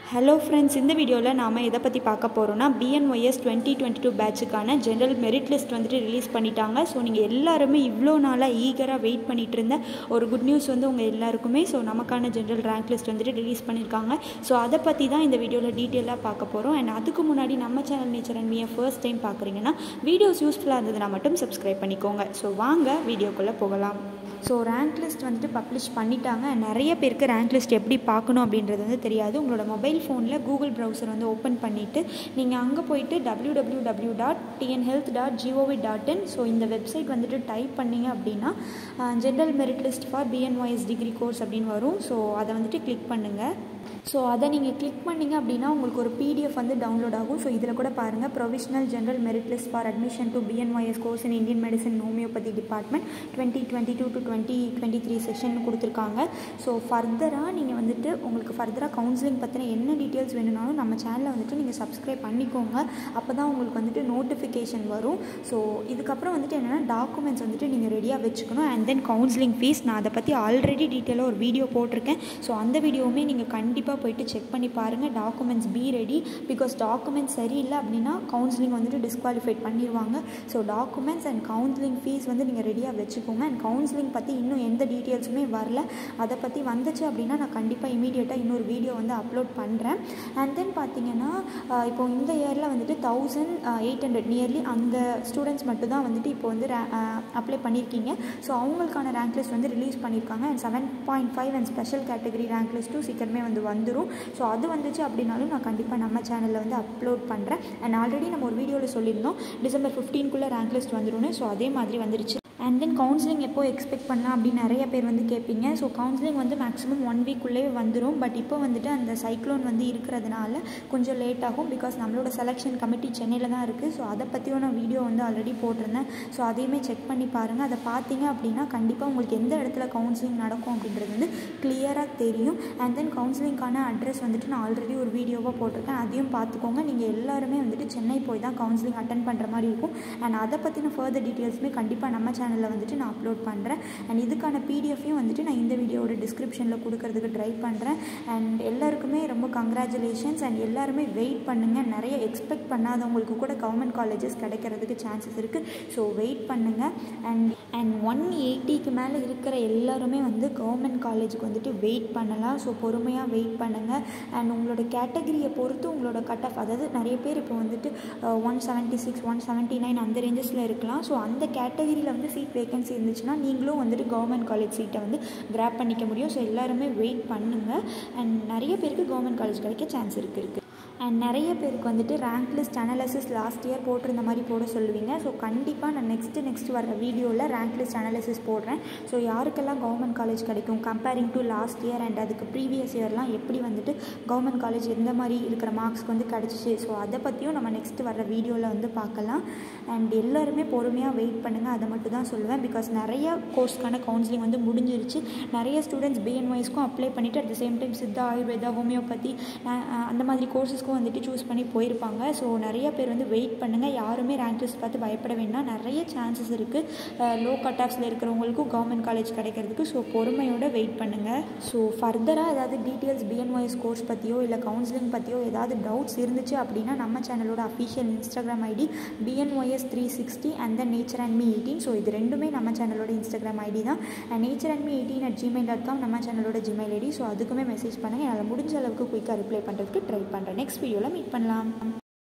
hello friends இந்த வீடியோவில் நாம் எதை பற்றி பார்க்க போகிறோம்னா பிஎன்ஒய்எஸ் டுவெண்ட்டி டுவெண்ட்டி டூ பேட்சுக்கான ஜென்ரல் மெரிட் லிஸ்ட் வந்துட்டு ரிலீஸ் பண்ணிட்டாங்க ஸோ நீங்கள் எல்லாருமே இவ்வளோ நாளாக ஈகராக வெயிட் பண்ணிட்டு இருந்த ஒரு குட் நியூஸ் வந்து உங்கள் எல்லாருக்குமே ஸோ நமக்கான ஜென்ரல் ரேங்க் லிஸ்ட் வந்துட்டு ரிலீஸ் பண்ணியிருக்காங்க ஸோ அதை பற்றி தான் இந்த வீடியோவில் டீட்டெயிலாக பார்க்க போகிறோம் அண்ட் அதுக்கு முன்னாடி நம்ம சேனல் நேச்சர் அண்ட் மீயை ஃபர்ஸ்ட் டைம் பார்க்குறீங்கன்னா வீடியோஸ் யூஸ்ஃபுல்லாக இருந்ததுன்னா மட்டும் சப்ஸ்கிரைப் பண்ணிக்கோங்க ஸோ வாங்க வீடியோக்குள்ளே போகலாம் ஸோ ரேங்க் லிஸ்ட் வந்துட்டு பப்ளிஷ் பண்ணிட்டாங்க நிறைய பேருக்கு ரேங்க் லிஸ்ட் எப்படி பார்க்கணும் அப்படின்றது வந்து தெரியாது உங்களோட மொபைல் ஃபோனில் கூகுள் ப்ரௌசர் வந்து ஓப்பன் பண்ணிவிட்டு நீங்கள் அங்கே போயிட்டு W W W dot TN health dot gov dot in so இந்த வெப்சைட் வந்துட்டு டைப் பண்ணிங்க அப்படின்னா general merit list for BNYS degree course அப்படின்னு வரும் ஸோ அதை வந்துட்டு கிளிக் பண்ணுங்கள் ஸோ அதை நீங்கள் கிளிக் பண்ணிங்க அப்படின்னா உங்களுக்கு ஒரு பிடிஎஃப் வந்து டவுன்லோட் ஆகும் ஸோ இதில் கூட பாருங்கள் provisional general merit list for admission to BNYS course in Indian medicine homeopathy department twenty twenty two to twenty twenty three session கொடுத்துருக்காங்க ஸோ ஃபர்தராக நீங்கள் வந்துட்டு உங்களுக்கு ஃபர்தராக கவுன்சிலிங் பற்றின என்ன டீட்டெயில்ஸ் வேணும்னாலும் நம்ம சேனலை வந்துட்டு நீங்கள் சப்ஸ்கிரைப் பண்ணிக்கோங்க அப்போ தான் உங்களுக்கு வந்துட்டு நோட்டிஃபிகேஷன் வரும் ஸோ இதுக்கப்புறம் வந்துட்டு என்னென்னா டாக்குமெண்ட்ஸ் வந்துட்டு நீங்கள் ரெடியாக வச்சுக்கணும் அண்ட் தென் கவுன்சிலிங் ஃபீஸ் நான் அதை பற்றி ஆல்ரெடி டீட்டெயிலாக ஒரு வீடியோ போட்டிருக்கேன் ஸோ அந்த வீடியோவுமே நீங்கள் கண்டிப்பாக போயிட்டு செக் பண்ணி பாருங்கள் documents be ready because documents சரியில்லை அப்படின்னா கவுன்சிலிங் வந்துட்டு டிஸ்குவாலிஃபைட் பண்ணிடுவாங்க so documents and counselling fees வந்து நீங்கள் ரெடியாக வச்சுக்கோங்க அண்ட் கவுன்சிலிங் பற்றி இன்னும் எந்த டீட்டெயில்ஸுமே வரல அதை பற்றி வந்துச்சு அப்படின்னா நான் கண்டிப்பாக இமீடியட்டாக இன்னொரு வீடியோ வந்து அப்லோட் பண்ணுறேன் அண்ட் தென் பார்த்தீங்கன்னா இப்போ இந்த இயரில் வந்துட்டு தௌசண்ட் எயிட் ஹண்ட்ரட் நியர்லி அந்த ஸ்டூடெண்ட்ஸ் மட்டும் தான் வந்துட்டு இப்போ வந்து அப்ளை பண்ணியிருக்கீங்க ஸோ அவங்களுக்கான ரேங்க் லிஸ்ட் வந்து ரிலீஸ் பண்ணியிருக்காங்க and seven point five and special category rank லிஸ்ட்டும் சீக்கிரமே வந்து வந்துடும் ஸோ அது வந்துச்சு அப்படின்னாலும் நான் கண்டிப்பாக நம்ம சேனலில் வந்து அப்லோட் பண்ணுறேன் அண்ட் ஆல்ரெடி நம்ம ஒரு வீடியோவில் சொல்லியிருந்தோம் டிசம்பர் ஃபிஃப்டீன்குள்ளே ரேங்க் லிஸ்ட் வந்துடும் ஸோ அதே மாதிரி வந்துருச்சு அண்ட் தென் கவுன்சிலிங் எப்போ எக்ஸ்பெக்ட் பண்ணலாம் அப்படின்னு நிறைய பேர் வந்து கேட்பீங்க ஸோ கவுன்சிலிங் வந்து மேக்ஸிமம் ஒன் வீக்குள்ளேயே வந்துடும் பட் இப்போ வந்துட்டு அந்த சைக்ளோன் வந்து இருக்கிறதுனால கொஞ்சம் லேட் ஆகும் பிகாஸ் நம்மளோட செலெக்ஷன் கமிட்டி சென்னையில் தான் இருக்குது ஸோ அதை பற்றியும் நான் வீடியோ வந்து ஆல்ரெடி போட்டிருந்தேன் ஸோ அதையுமே செக் பண்ணி பாருங்கள் அதை பார்த்தீங்க அப்படின்னா கண்டிப்பாக உங்களுக்கு எந்த இடத்துல கவுன்சிலிங் நடக்கும் அப்படின்றது வந்து கிளியராக தெரியும் அண்ட் தென் கவுன்சிலிங்கான அட்ரஸ் வந்துட்டு நான் ஆல்ரெடி ஒரு வீடியோவாக போட்டிருக்கேன் அதையும் பார்த்துக்கோங்க நீங்கள் எல்லாருமே வந்துட்டு சென்னை போய் தான் கவுன்சிலிங் அட்டன் பண்ணுற மாதிரி இருக்கும் அண்ட் அதை பற்றின ஃபர்தர் டீட்டெயில்ஸுமே கண்டிப்பாக நம்ம சேனல் சேனலில் வந்துட்டு நான் அப்லோட் பண்ணுறேன் அண்ட் இதுக்கான பிடிஎஃபையும் வந்துட்டு நான் இந்த வீடியோவோட டிஸ்கிரிப்ஷனில் கொடுக்கறதுக்கு ட்ரை பண்ணுறேன் அண்ட் எல்லாருக்குமே ரொம்ப கங்க்ராச்சுலேஷன்ஸ் அண்ட் எல்லாருமே வெயிட் பண்ணுங்கள் நிறைய எக்ஸ்பெக்ட் பண்ணாதவங்களுக்கு கூட கவர்மெண்ட் காலேஜஸ் கிடைக்கிறதுக்கு சான்சஸ் இருக்குது ஸோ வெயிட் பண்ணுங்கள் அண்ட் அண்ட் ஒன் எயிட்டிக்கு மேலே இருக்கிற எல்லாருமே வந்து கவர்மெண்ட் காலேஜுக்கு வந்துட்டு வெயிட் பண்ணலாம் ஸோ பொறுமையாக வெயிட் பண்ணுங்கள் அண்ட் உங்களோட கேட்டகரியை பொறுத்து உங்களோட கட் ஆஃப் அதாவது நிறைய பேர் இப்போ வந்துட்டு one seventy six one seventy nine அந்த ரேஞ்சஸில் இருக்கலாம் ஸோ அந்த கேட்டகரியில் வந்து சீட் வேகன்சி இருந்துச்சுன்னா நீங்களும் வந்துட்டு கவர்மெண்ட் காலேஜ் சீட்டை வந்து கிராப் பண்ணிக்க முடியும் ஸோ எல்லாருமே வெயிட் பண்ணுங்கள் அண்ட் நிறைய பேருக்கு கவர்மெண்ட் காலேஜ் கிடைக்க சான்ஸ் இருக்குது இருக்குது அண்ட் நிறைய பேருக்கு வந்துட்டு rank list analysis last year போட்டிருந்த மாதிரி போட சொல்லுவீங்க ஸோ கண்டிப்பாக நான் நெக்ஸ்ட்டு நெக்ஸ்ட் வர வீடியோவில் ரேங்க் லிஸ்ட் அனாலிசிஸ் போடுறேன் ஸோ யாருக்கெல்லாம் கவர்மெண்ட் காலேஜ் கிடைக்கும் comparing to last year and அதுக்கு ப்ரீவியஸ் இயர்லாம் எப்படி வந்துட்டு கவர்மெண்ட் காலேஜ் எந்த மாதிரி இருக்கிற மார்க்ஸ்க்கு வந்து கிடச்சிச்சு ஸோ அதை பற்றியும் நம்ம நெக்ஸ்ட் வர வீடியோவில் வந்து பார்க்கலாம் அண்ட் எல்லாருமே பொறுமையாக வெயிட் பண்ணுங்கள் அதை மட்டும் தான் சொல்லுவேன் பிகாஸ் நிறைய கோர்ஸ்க்கான கவுன்சிலிங் வந்து முடிஞ்சிருச்சு நிறைய ஸ்டூடெண்ட்ஸ் பிஎன்ஒய்ஸ்க்கும் அப்ளை பண்ணிவிட்டு at the same time Siddha Ayurveda homeopathy அந்த மாதிரி கோர்சஸ்க்கும் வந்துட்டு சூஸ் பண்ணி போயிருப்பாங்க ஸோ நிறைய பேர் வந்து வெயிட் பண்ணுங்கள் யாருமே ரேங்க் லிஸ்ட் பார்த்து பயப்பட வேண்டாம் நிறைய சான்சஸ் இருக்குது லோ கட் ஆஃப்ஸில் இருக்கிறவங்களுக்கும் கவர்மெண்ட் காலேஜ் கிடைக்கிறதுக்கு ஸோ பொறுமையோடு வெயிட் பண்ணுங்கள் ஸோ ஃபர்தராக ஏதாவது டீட்டெயில்ஸ் பிஎன்ஒய்எஸ் கோர்ஸ் பற்றியோ இல்லை கவுன்சிலிங் பற்றியோ ஏதாவது டவுட்ஸ் இருந்துச்சு அப்படின்னா நம்ம சேனலோட official Instagram ID BNYS three sixty and then nature and me eighteen so இது ரெண்டுமே நம்ம சேனலோட இன்ஸ்டாகிராம் ஐடி தான் and nature and me eighteen at Gmail dot com நம்ம சேனலோட ஜிமெயில் ஐடி ஸோ அதுக்குமே மெசேஜ் பண்ணுங்கள் என்னால் முடிஞ்ச அளவுக்கு குயிக்காக ரிப்ளை பண்ணுறதுக்கு ட்ரை பண்ணுறேன் நெக்ஸ்ட் வீடியோவில் மீட் பண்ணலாம்